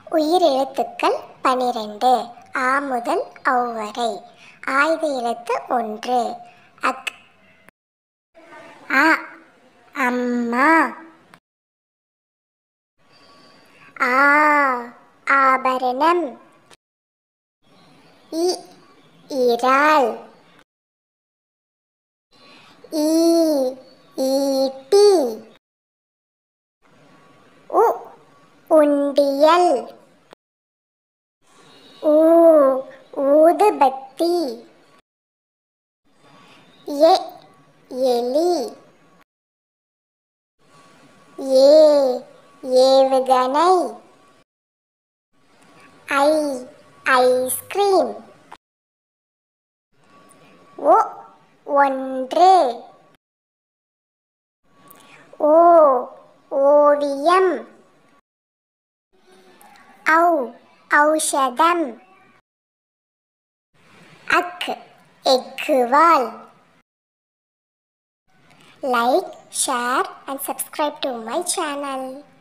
உயிரெழுத்துக்கள் பனிரெண்டு ஆ முதல் ஔ வரை ஆயுத எழுத்து ஒன்று அக் அ அம்மா ஆ ஆபரணம் இ இறால் ஈ ஈட்டி உ உண்டியல் ஊ ஊதுபத்தி எ எலி ஏ ஏவுகணை ஐ ஐஸ்கிரீம் ஒ ஒன்று ஓ ஓவியம் ஔ ஔஷதம் அக் எக்குவால் like share and subscribe to my channel